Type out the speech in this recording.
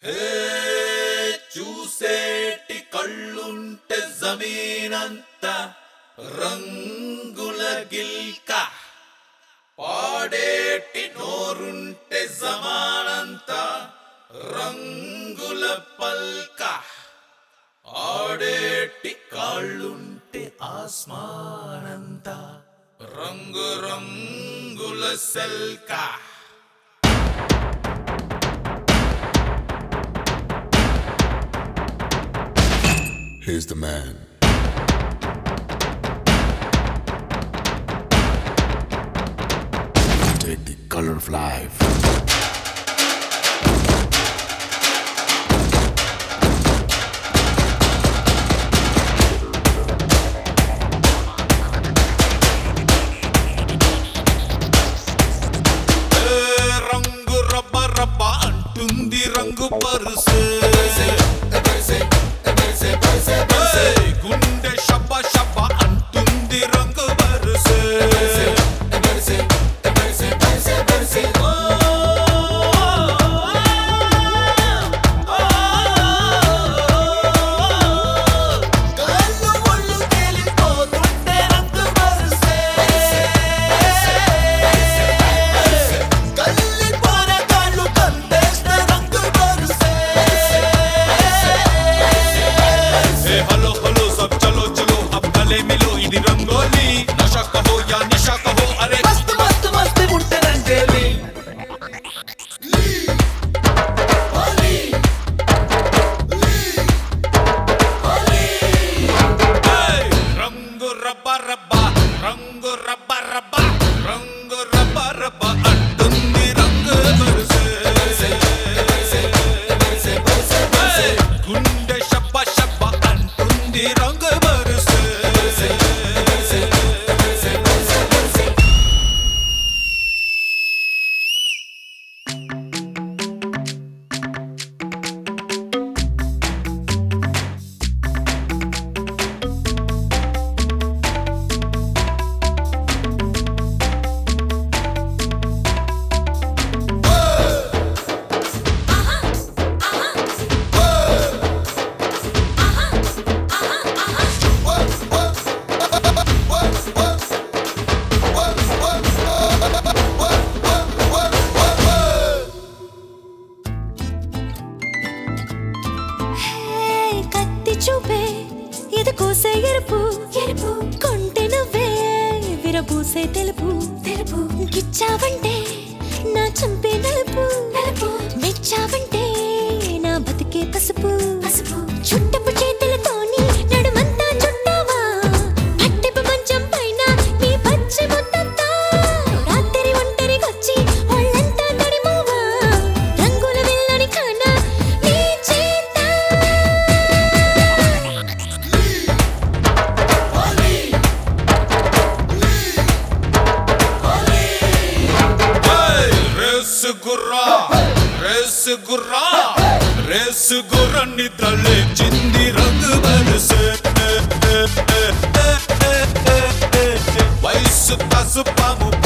హే చూసేటి కళ్ళుంటే జమీనంత రంగుల గిల్క పాడేటి నోరుంటే జమానంత రంగుల పల్క ఆడేటి కాళ్ళుంటే ఆస్మానంత రంగు రంగుల సెల్కా Here's the man. Take the color of life. ఏ రంగు రబ్బ రబ్బ అంటుంది రంగు పరుసే ఏ గుండె షబ్బ షబ్బ అంటుంది రంగు పరుసే కళ్ళు ఒళ్ళు తేలిపోతుంటే రంగు పరుసే కల్లి పోరగాళ్ళు కందేస్తే రంగు పరుసే ए हेलो हेलो सब चलो चलो अब गले मिलो ఇది రంగోలి నशा कहो या निशा कहो अरे मस्त मस्त मस्त ఉంటే రంగేలి ఏయ్! రంగు రబ్బ రబ్బ రంగు రబ్బ రబ్బ రంగు రబ్బ రబ్బ అంటుంది రంగు వరుసే ఏయ్! గుండె షబ్బ షబ్బ అంటుంది రంగు వరుసే హే, కత్తి చూపే ఇది కోసే ఎరుపు ఎరుపు కొంటె నువ్వే విరబూసే తెలుపు తెలుపు గిచ్చావంటే నా చంపే నలుపు నలుపు మెచ్చావంటే నా బతికే పసుపు పసుపు చుట్టపు చేతులతోని నడుమంతా చుట్టావా అట్టెపు మంచం పైన నీ పచ్చి ముద్దంతా రాత్రి ఒంటరిగొచ్చి ఒళ్ళంతా తడిమావా రంగుల వెళ్ళని కానా నీ చేత ఏయ్! రేసు గుర్రా రేసు గుర్రా రేసు గుర్రాన్ని తలెచ్చింది రంగు వరుసే వయసు పసుపాము